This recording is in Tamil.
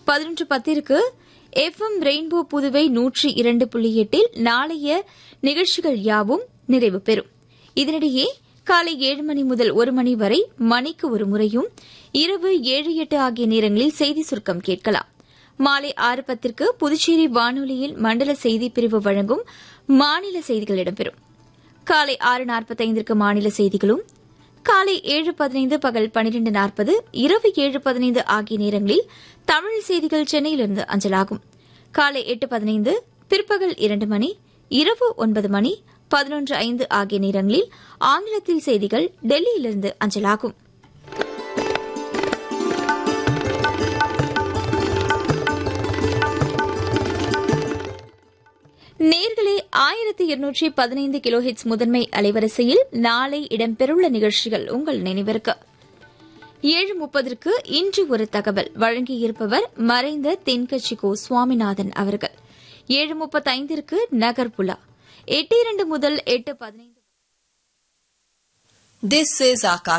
பதினொன்று பத்திற்கு எஃப்எம் ரெயின்போ புதுவை நூற்றி இரண்டு புள்ளி எட்டில் நாளைய நிகழ்ச்சிகள் யாவும் நிறைவு பெறும் இதனிடையே காலை ஏழு மணி முதல் ஒரு மணி வரை மணிக்கு ஒரு முறையும் இரவு ஏழு எட்டு ஆகிய நேரங்களில் செய்தி சுருக்கம் கேட்கலாம் மாலை ஆறு பத்திற்கு புதுச்சேரி வானொலியில் மண்டல செய்திப் பிரிவு வழங்கும் மாநில செய்திகள் இடம்பெறும் காலை ஆறு நாற்பத்தைந்திற்கு மாநில செய்திகளும் காலை ஏழு பதினைந்து பகல் பனிரெண்டு நாற்பது இரவு ஏழு பதினைந்து ஆகிய நேரங்களில் தமிழ் செய்திகள் சென்னையிலிருந்து அஞ்சலாகும் காலை எட்டு பதினைந்து பிற்பகல் இரண்டு மணி இரவு ஒன்பது மணி பதினொன்று ஐந்து ஆகிய நேரங்களில் ஆங்கிலத்தில் செய்திகள் டெல்லியிலிருந்து அஞ்சலாகும் நேர்களே ஆயிரத்தி இருநூற்றி பதினைந்து கிலோஹெட்ஸ் முதன்மை அலைவரிசையில் நாளை இடம்பெறவுள்ள நிகழ்ச்சிகள் உங்கள் நினைவிற்கு ஏழு முப்பதற்கு இன்று ஒரு தகவல் வழங்கியிருப்பவர் மறைந்த தென்கட்சி கோ சுவாமிநாதன் அவர்கள் ஏழு முப்பத்தைந்திற்கு நகர்புலா எட்டு இரண்டு முதல் எட்டு பதினைந்து This is Akash.